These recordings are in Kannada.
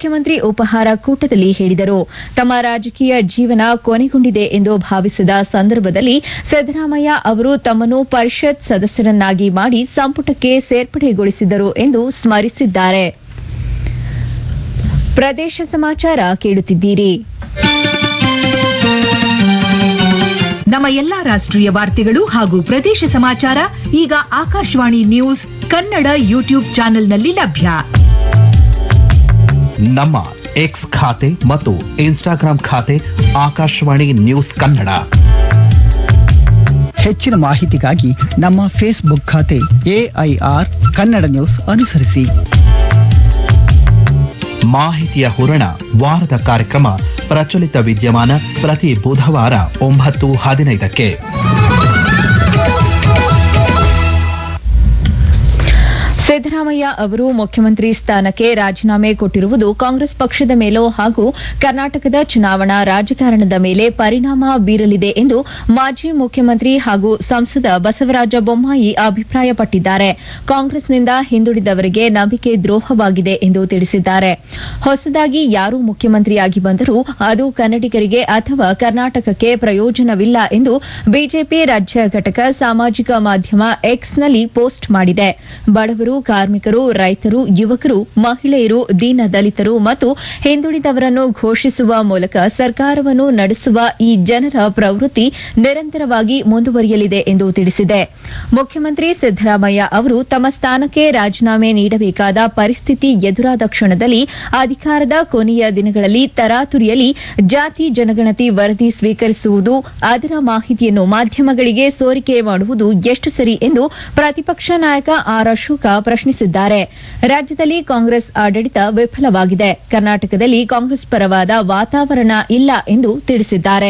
ಮುಖ್ಯಮಂತ್ರಿ ಉಪಹಾರ ಕೂಟದಲ್ಲಿ ಹೇಳಿದರು ತಮ್ಮ ರಾಜಕೀಯ ಜೀವನ ಕೊನೆಗೊಂಡಿದೆ ಎಂದು ಭಾವಿಸಿದ ಸಂದರ್ಭದಲ್ಲಿ ಸಿದ್ದರಾಮಯ್ಯ ಅವರು ತಮ್ಮನ್ನು ಪರಿಷತ್ ಸದಸ್ಯರನ್ನಾಗಿ ಮಾಡಿ ಸಂಪುಟಕ್ಕೆ ಸೇರ್ಪಡೆಗೊಳಿಸಿದರು ಎಂದು ಸ್ಮರಿಸಿದ್ದಾರೆ ಪ್ರದೇಶ ಸಮಾಚಾರ ಕೇಳುತ್ತಿದ್ದೀರಿ ನಮ್ಮ ಎಲ್ಲಾ ರಾಷ್ಟ್ರೀಯ ವಾರ್ತೆಗಳು ಹಾಗೂ ಪ್ರದೇಶ ಸಮಾಚಾರ ಈಗ ಆಕಾಶವಾಣಿ ನ್ಯೂಸ್ ಕನ್ನಡ ಯೂಟ್ಯೂಬ್ ಚಾನೆಲ್ನಲ್ಲಿ ಲಭ್ಯ ನಮ್ಮ ಎಕ್ಸ್ ಖಾತೆ ಮತ್ತು ಇನ್ಸ್ಟಾಗ್ರಾಂ ಖಾತೆ ಆಕಾಶವಾಣಿ ನ್ಯೂಸ್ ಕನ್ನಡ ಹೆಚ್ಚಿನ ಮಾಹಿತಿಗಾಗಿ ನಮ್ಮ ಫೇಸ್ಬುಕ್ ಖಾತೆ ಎಐಆರ್ ಕನ್ನಡ ನ್ಯೂಸ್ ಅನುಸರಿಸಿ ಮಾಹಿತಿಯ ಹೂರಣ ವಾರದ ಕಾರ್ಯಕ್ರಮ ಪ್ರಚಲಿತ ವಿದ್ಯಮಾನ ಪ್ರತಿ ಬುಧವಾರ ಒಂಬತ್ತು ಹದಿನೈದಕ್ಕೆ ಸಿದ್ದರಾಮಯ್ಯ ಅವರು ಮುಖ್ಯಮಂತ್ರಿ ಸ್ಥಾನಕ್ಕೆ ರಾಜೀನಾಮೆ ಕೊಟ್ಟಿರುವುದು ಕಾಂಗ್ರೆಸ್ ಪಕ್ಷದ ಮೇಲೂ ಹಾಗೂ ಕರ್ನಾಟಕದ ಚುನಾವಣಾ ರಾಜಕಾರಣದ ಮೇಲೆ ಪರಿಣಾಮ ಬೀರಲಿದೆ ಎಂದು ಮಾಜಿ ಮುಖ್ಯಮಂತ್ರಿ ಹಾಗೂ ಸಂಸದ ಬಸವರಾಜ ಬೊಮ್ಮಾಯಿ ಅಭಿಪ್ರಾಯಪಟ್ಟಿದ್ದಾರೆ ಕಾಂಗ್ರೆಸ್ನಿಂದ ಹಿಂದುಳಿದವರಿಗೆ ನಂಬಿಕೆ ದ್ರೋಹವಾಗಿದೆ ಎಂದು ತಿಳಿಸಿದ್ದಾರೆ ಹೊಸದಾಗಿ ಯಾರು ಮುಖ್ಯಮಂತ್ರಿಯಾಗಿ ಬಂದರೂ ಅದು ಕನ್ನಡಿಗರಿಗೆ ಅಥವಾ ಕರ್ನಾಟಕಕ್ಕೆ ಪ್ರಯೋಜನವಿಲ್ಲ ಎಂದು ಬಿಜೆಪಿ ರಾಜ್ಯ ಘಟಕ ಸಾಮಾಜಿಕ ಮಾಧ್ಯಮ ಎಕ್ಸ್ನಲ್ಲಿ ಪೋಸ್ಟ್ ಮಾಡಿದೆ ಬಡವರು ಕಾರ್ಮಿಕರು ರೈತರು ಯುವಕರು ಮಹಿಳೆಯರು ದೀನ ದಲಿತರು ಮತ್ತು ಹಿಂದುಳಿದವರನ್ನು ಘೋಷಿಸುವ ಮೂಲಕ ಸರ್ಕಾರವನ್ನು ನಡೆಸುವ ಈ ಜನರ ಪ್ರವೃತ್ತಿ ನಿರಂತರವಾಗಿ ಮುಂದುವರಿಯಲಿದೆ ಎಂದು ತಿಳಿಸಿದೆ ಮುಖ್ಯಮಂತ್ರಿ ಸಿದ್ದರಾಮಯ್ಯ ಅವರು ತಮ್ಮ ಸ್ಥಾನಕ್ಕೆ ರಾಜೀನಾಮೆ ನೀಡಬೇಕಾದ ಪರಿಸ್ಥಿತಿ ಎದುರಾದ ಕ್ಷಣದಲ್ಲಿ ಅಧಿಕಾರದ ಕೊನೆಯ ದಿನಗಳಲ್ಲಿ ತರಾತುರಿಯಲ್ಲಿ ಜಾತಿ ಜನಗಣತಿ ವರದಿ ಸ್ವೀಕರಿಸುವುದು ಅದರ ಮಾಹಿತಿಯನ್ನು ಮಾಧ್ಯಮಗಳಿಗೆ ಸೋರಿಕೆ ಮಾಡುವುದು ಎಷ್ಟು ಸರಿ ಎಂದು ಪ್ರತಿಪಕ್ಷ ನಾಯಕ ಆರ್ ಅಶೋಕ ಪ್ರಶ್ನಿಸಿದ್ದಾರೆ ರಾಜ್ಯದಲ್ಲಿ ಕಾಂಗ್ರೆಸ್ ಆಡಳಿತ ವಿಫಲವಾಗಿದೆ ಕರ್ನಾಟಕದಲ್ಲಿ ಕಾಂಗ್ರೆಸ್ ಪರವಾದ ವಾತಾವರಣ ಇಲ್ಲ ಎಂದು ತಿಳಿಸಿದ್ದಾರೆ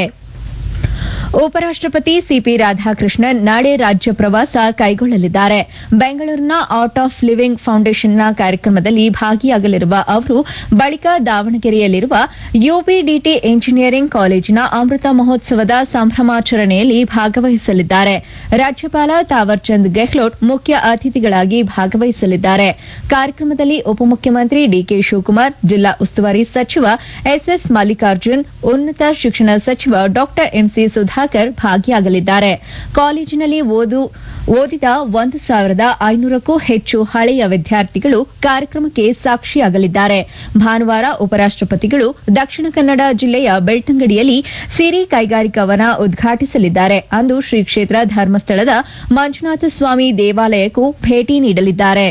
ಉಪರಾಷ್ಟಪತಿ ಸಿಪಿ ರಾಧಾಕೃಷ್ಣನ್ ನಾಳೆ ರಾಜ್ಯ ಪ್ರವಾಸ ಕೈಗೊಳ್ಳಲಿದ್ದಾರೆ ಬೆಂಗಳೂರಿನ ಆರ್ಟ್ ಆಫ್ ಲಿವಿಂಗ್ ಫೌಂಡೇಶನ್ನ ಕಾರ್ಯಕ್ರಮದಲ್ಲಿ ಭಾಗಿಯಾಗಲಿರುವ ಅವರು ಬಳಿಕ ದಾವಣಗೆರೆಯಲ್ಲಿರುವ ಯುಬಿಡಿಟಿ ಇಂಜಿನಿಯರಿಂಗ್ ಕಾಲೇಜಿನ ಅಮೃತ ಮಹೋತ್ಸವದ ಸಂಭ್ರಮಾಚರಣೆಯಲ್ಲಿ ಭಾಗವಹಿಸಲಿದ್ದಾರೆ ರಾಜ್ಯಪಾಲ ತಾವರ್ಚಂದ್ ಗೆಹ್ಲೋಟ್ ಮುಖ್ಯ ಅತಿಥಿಗಳಾಗಿ ಭಾಗವಹಿಸಲಿದ್ದಾರೆ ಕಾರ್ಯಕ್ರಮದಲ್ಲಿ ಉಪಮುಖ್ಯಮಂತ್ರಿ ಡಿಕೆ ಶಿವಕುಮಾರ್ ಜಿಲ್ಲಾ ಉಸ್ತುವಾರಿ ಸಚಿವ ಎಸ್ಎಸ್ ಮಲ್ಲಿಕಾರ್ಜುನ್ ಉನ್ನತ ಶಿಕ್ಷಣ ಸಚಿವ ಡಾ ಎಂಸಿ ಸುಧಾಕರ್ ಭಾಗಿಯಾಗಲಿದ್ದಾರೆ ಕಾಲೇಜಿನಲ್ಲಿ ಓದು ಓದಿದ ಒಂದು ಸಾವಿರದ ಐನೂರಕ್ಕೂ ಹೆಚ್ಚು ಹಳೆಯ ವಿದ್ಯಾರ್ಥಿಗಳು ಕಾರ್ಯಕ್ರಮಕ್ಕೆ ಸಾಕ್ಷಿಯಾಗಲಿದ್ದಾರೆ ಭಾನುವಾರ ಉಪರಾಷ್ಟಪತಿಗಳು ದಕ್ಷಿಣ ಕನ್ನಡ ಜಿಲ್ಲೆಯ ಬೆಳ್ತಂಗಡಿಯಲ್ಲಿ ಸಿರಿ ಕೈಗಾರಿಕಾ ವನ ಉದ್ಘಾಟಿಸಲಿದ್ದಾರೆ ಅಂದು ಶ್ರೀ ಕ್ಷೇತ್ರ ಧರ್ಮಸ್ಥಳದ ಮಂಜುನಾಥ ಸ್ವಾಮಿ ದೇವಾಲಯಕ್ಕೂ ಭೇಟಿ ನೀಡಲಿದ್ದಾರೆ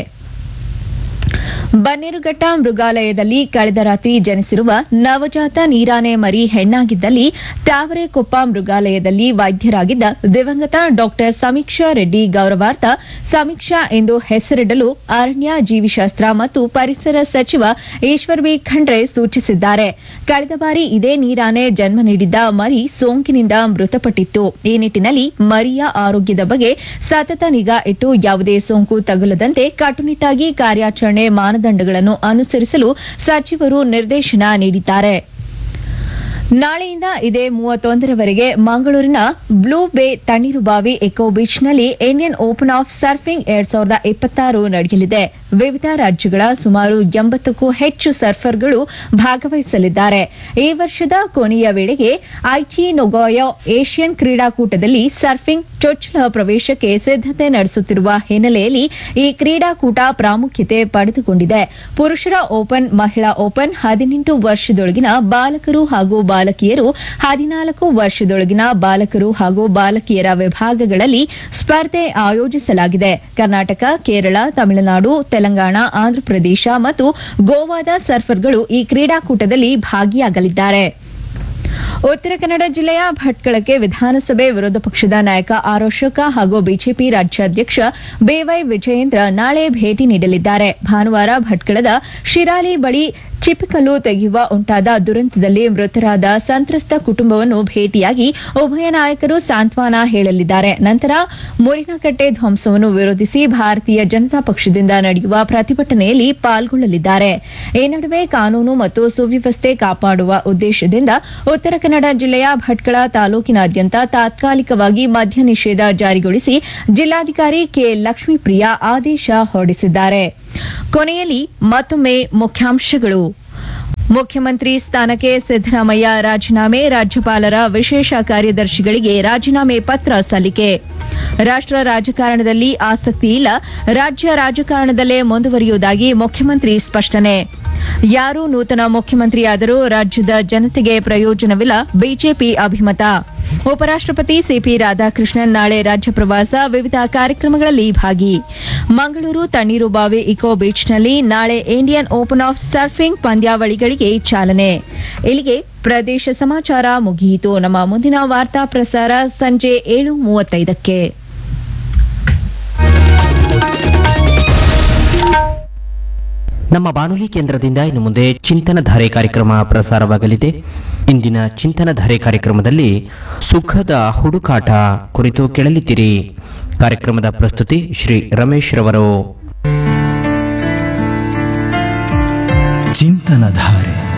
ಬನ್ನೇರುಘಟ್ಟ ಮೃಗಾಲಯದಲ್ಲಿ ಕಳೆದ ರಾತ್ರಿ ಜನಿಸಿರುವ ನವಜಾತ ನೀರಾನೆ ಮರಿ ಹೆಣ್ಣಾಗಿದ್ದಲ್ಲಿ ತಾವರೆಕೊಪ್ಪ ಮೃಗಾಲಯದಲ್ಲಿ ವೈದ್ಯರಾಗಿದ್ದ ದಿವಂಗತ ಡಾ ಸಮೀಕ್ಷಾ ರೆಡ್ಡಿ ಗೌರವಾರ್ಥ ಸಮೀಕ್ಷಾ ಎಂದು ಹೆಸರಿಡಲು ಅರಣ್ಯ ಜೀವಿಶಾಸ್ತ್ರ ಮತ್ತು ಪರಿಸರ ಸಚಿವ ಈಶ್ವರ್ ಬಿ ಖಂಡ್ರೆ ಸೂಚಿಸಿದ್ದಾರೆ ಕಳೆದ ಬಾರಿ ಇದೇ ನೀರಾನೆ ಜನ್ಮ ನೀಡಿದ್ದ ಮರಿ ಸೋಂಕಿನಿಂದ ಮೃತಪಟ್ಟಿತ್ತು ಈ ನಿಟ್ಟಿನಲ್ಲಿ ಮರಿಯ ಆರೋಗ್ಯದ ಬಗ್ಗೆ ಸತತ ನಿಗಾ ಇಟ್ಟು ಯಾವುದೇ ಸೋಂಕು ತಗುಲದಂತೆ ಕಟ್ಟುನಿಟ್ಟಾಗಿ ಕಾರ್ಯಾಚರಣೆ ಮಾನದಂಡಗಳನ್ನು ಅನುಸರಿಸಲು ಸಚಿವರು ನಿರ್ದೇಶನ ನೀಡಿದ್ದಾರೆ ನಾಳೆಯಿಂದ ಇದೇ ಮೂವತ್ತೊಂದರವರೆಗೆ ಮಂಗಳೂರಿನ ಬ್ಲೂ ಬೇ ತಣ್ಣೀರುಬಾವಿ ಎಕೋ ಬೀಚ್ನಲ್ಲಿ ಇಂಡಿಯನ್ ಓಪನ್ ಆಫ್ ಸರ್ಫಿಂಗ್ ಎರಡ್ ಸಾವಿರದ ಇಪ್ಪತ್ತಾರು ನಡೆಯಲಿದೆ ವಿವಿಧ ರಾಜ್ಯಗಳ ಸುಮಾರು ಎಂಬತ್ತಕ್ಕೂ ಹೆಚ್ಚು ಸರ್ಫರ್ಗಳು ಭಾಗವಹಿಸಲಿದ್ದಾರೆ ಈ ವರ್ಷದ ಕೊನೆಯ ವೇಳೆಗೆ ಐಚಿ ನೊಗೋಯೋ ಏಷ್ಯನ್ ಕ್ರೀಡಾಕೂಟದಲ್ಲಿ ಸರ್ಫಿಂಗ್ ಚೊಚ್ಚಲ ಪ್ರವೇಶಕ್ಕೆ ಸಿದ್ದತೆ ನಡೆಸುತ್ತಿರುವ ಹಿನ್ನೆಲೆಯಲ್ಲಿ ಈ ಕ್ರೀಡಾಕೂಟ ಪ್ರಾಮುಖ್ಯತೆ ಪಡೆದುಕೊಂಡಿದೆ ಪುರುಷರ ಓಪನ್ ಮಹಿಳಾ ಓಪನ್ ಹದಿನೆಂಟು ವರ್ಷದೊಳಗಿನ ಬಾಲಕರು ಹಾಗೂ ಬಾಲಕಿಯರು ಹದಿನಾಲ್ಕು ವರ್ಷದೊಳಗಿನ ಬಾಲಕರು ಹಾಗೂ ಬಾಲಕಿಯರ ವಿಭಾಗಗಳಲ್ಲಿ ಸ್ಪರ್ಧೆ ಆಯೋಜಿಸಲಾಗಿದೆ ಕರ್ನಾಟಕ ಕೇರಳ ತಮಿಳುನಾಡು ತೆಲಂಗಾಣ ಆಂಧ್ರಪ್ರದೇಶ ಮತ್ತು ಗೋವಾದ ಸರ್ಫರ್ಗಳು ಈ ಕ್ರೀಡಾಕೂಟದಲ್ಲಿ ಭಾಗಿಯಾಗಲಿದ್ದಾರೆ ಉತ್ತರ ಕನ್ನಡ ಜಿಲ್ಲೆಯ ಭಟ್ಕಳಕ್ಕೆ ವಿಧಾನಸಭೆ ವಿರೋಧ ಪಕ್ಷದ ನಾಯಕ ಆರ್ ಅಶೋಕ ಹಾಗೂ ಬಿಜೆಪಿ ರಾಜ್ಯಾಧ್ಯಕ್ಷ ಬಿವೈ ವಿಜಯೇಂದ್ರ ನಾಳೆ ಭೇಟಿ ನೀಡಲಿದ್ದಾರೆ ಭಾನುವಾರ ಭಟ್ಕಳದ ಶಿರಾಲಿ ಬಳಿ ಚಿಪಿಕಲ್ಲು ತೆಗೆಯುವ ಉಂಟಾದ ದುರಂತದಲ್ಲಿ ಮೃತರಾದ ಸಂತ್ರಸ್ತ ಕುಟುಂಬವನ್ನು ಭೇಟಿಯಾಗಿ ಉಭಯ ನಾಯಕರು ಸಾಂತ್ವನ ಹೇಳಲಿದ್ದಾರೆ ನಂತರ ಮುರಿನಕಟ್ಟೆ ಧ್ವಂಸವನ್ನು ವಿರೋಧಿಸಿ ಭಾರತೀಯ ಜನತಾ ಪಕ್ಷದಿಂದ ನಡೆಯುವ ಪ್ರತಿಭಟನೆಯಲ್ಲಿ ಪಾಲ್ಗೊಳ್ಳಲಿದ್ದಾರೆ ಈ ನಡುವೆ ಕಾನೂನು ಮತ್ತು ಸುವ್ಯವಸ್ಥೆ ಕಾಪಾಡುವ ಉದ್ದೇಶದಿಂದ ಉತ್ತರ ಕನ್ನಡ ಜಿಲ್ಲೆಯ ಭಟ್ಕಳ ತಾಲೂಕಿನಾದ್ಯಂತ ತಾತ್ಕಾಲಿಕವಾಗಿ ಮದ್ಯ ನಿಷೇಧ ಜಾರಿಗೊಳಿಸಿ ಜಿಲ್ಲಾಧಿಕಾರಿ ಕೆ ಲಕ್ಷ್ಮೀಪ್ರಿಯಾ ಆದೇಶ ಹೊರಡಿಸಿದ್ದಾರೆ ಕೊನೆಯಲ್ಲಿ ಮತ್ತೊಮ್ಮೆ ಮುಖ್ಯಾಂಶಗಳು ಮುಖ್ಯಮಂತ್ರಿ ಸ್ಥಾನಕ್ಕೆ ಸಿದ್ದರಾಮಯ್ಯ ರಾಜೀನಾಮೆ ರಾಜ್ಯಪಾಲರ ವಿಶೇಷ ಕಾರ್ಯದರ್ಶಿಗಳಿಗೆ ರಾಜೀನಾಮೆ ಪತ್ರ ಸಲ್ಲಿಕೆ ರಾಷ್ಟ್ರ ರಾಜಕಾರಣದಲ್ಲಿ ಆಸಕ್ತಿ ಇಲ್ಲ ರಾಜ್ಯ ರಾಜಕಾರಣದಲ್ಲೇ ಮುಂದುವರಿಯುವುದಾಗಿ ಮುಖ್ಯಮಂತ್ರಿ ಸ್ಪಷ್ಟನೆ ಯಾರು ನೂತನ ಮುಖ್ಯಮಂತ್ರಿಯಾದರೂ ರಾಜ್ಯದ ಜನತೆಗೆ ಪ್ರಯೋಜನವಿಲ್ಲ ಬಿಜೆಪಿ ಅಭಿಮತ ಉಪರಾಷ್ಟ್ರಪತಿ ಸಿಪಿ ರಾಧಾಕೃಷ್ಣನ್ ನಾಳೆ ರಾಜ್ಯ ಪ್ರವಾಸ ವಿವಿಧ ಕಾರ್ಯಕ್ರಮಗಳಲ್ಲಿ ಭಾಗಿ ಮಂಗಳೂರು ತಣ್ಣೀರುಬಾವಿ ಇಕೋ ಬೀಚ್ನಲ್ಲಿ ನಾಳೆ ಇಂಡಿಯನ್ ಓಪನ್ ಆಫ್ ಸರ್ಫಿಂಗ್ ಪಂದ್ಯಾವಳಿಗಳಿಗೆ ಚಾಲನೆ ಇಲ್ಲಿಗೆ ಪ್ರದೇಶ ಸಮಾಚಾರ ಮುಗಿಯಿತು ನಮ್ಮ ಮುಂದಿನ ವಾರ್ತಾ ಪ್ರಸಾರ ಸಂಜೆ ಏಳು ಮೂವತ್ತೈದಕ್ಕೆ ನಮ್ಮ ಬಾನುಲಿ ಕೇಂದ್ರದಿಂದ ಇನ್ನು ಮುಂದೆ ಚಿಂತನಧಾರೆ ಕಾರ್ಯಕ್ರಮ ಪ್ರಸಾರವಾಗಲಿದೆ ಇಂದಿನ ಚಿಂತನಧಾರೆ ಕಾರ್ಯಕ್ರಮದಲ್ಲಿ ಸುಖದ ಹುಡುಕಾಟ ಕುರಿತು ಕೇಳಲಿದ್ದೀರಿ ಕಾರ್ಯಕ್ರಮದ ಪ್ರಸ್ತುತಿ ಶ್ರೀ ರಮೇಶ್ ರವರು ಚಿಂತನಧಾರೆ